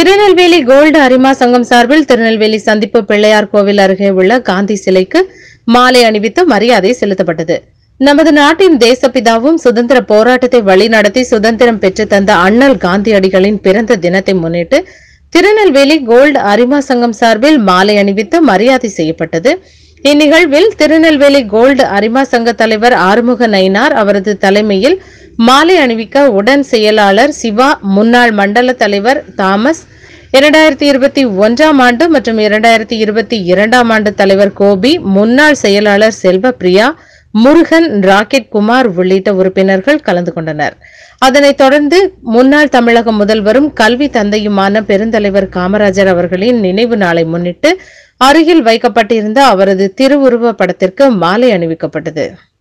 Tirunelveli gold அரிமா சங்கம் சார்பில் திருநெல்வேலி சந்திப்பு பிள்ளையார் கோவில் அருகே உள்ள காந்தி சிலைக்கு மாலை அணிவித்து மரியாதை செலுத்தப்பட்டது நமது நாட்டின் தேசப்பிதாவும் சுதந்திர போராட்டத்தை வழிநடத்தி சுதந்திரம் பெற்று தந்த அண்ணல் காந்தியடிகளின் பிறந்த தினத்தை முன்னிட்டு திருநெல்வேலி கோல்டு அரிமா சங்கம் சார்பில் மாலை அணிவித்து மரியாதை செய்யப்பட்டது இந்நிகழ்வில் திருநெல்வேலி கோல்டு அரிமா சங்க தலைவர் ஆறுமுக நயினார் அவரது தலைமையில் மாலை அணிவிக்க உடன் செயலாளர் சிவா முன்னாள் மண்டல தலைவர் தாமஸ் இரண்டாயிரத்தி இருபத்தி ஒன்றாம் ஆண்டு மற்றும் இரண்டாயிரத்தி இருபத்தி இரண்டாம் ஆண்டு தலைவர் கோபி முன்னாள் செயலாளர் செல்வப்பிரியா முருகன் ராக்கெட் குமார் உள்ளிட்ட உறுப்பினர்கள் கலந்து கொண்டனர் அதனைத் தொடர்ந்து முன்னாள் தமிழக முதல்வரும் கல்வி தந்தையுமான பெருந்தலைவர் காமராஜர் அவர்களின் நினைவு நாளை முன்னிட்டு அருகில் வைக்கப்பட்டிருந்த அவரது திருவுருவ படத்திற்கு மாலை அணிவிக்கப்பட்டது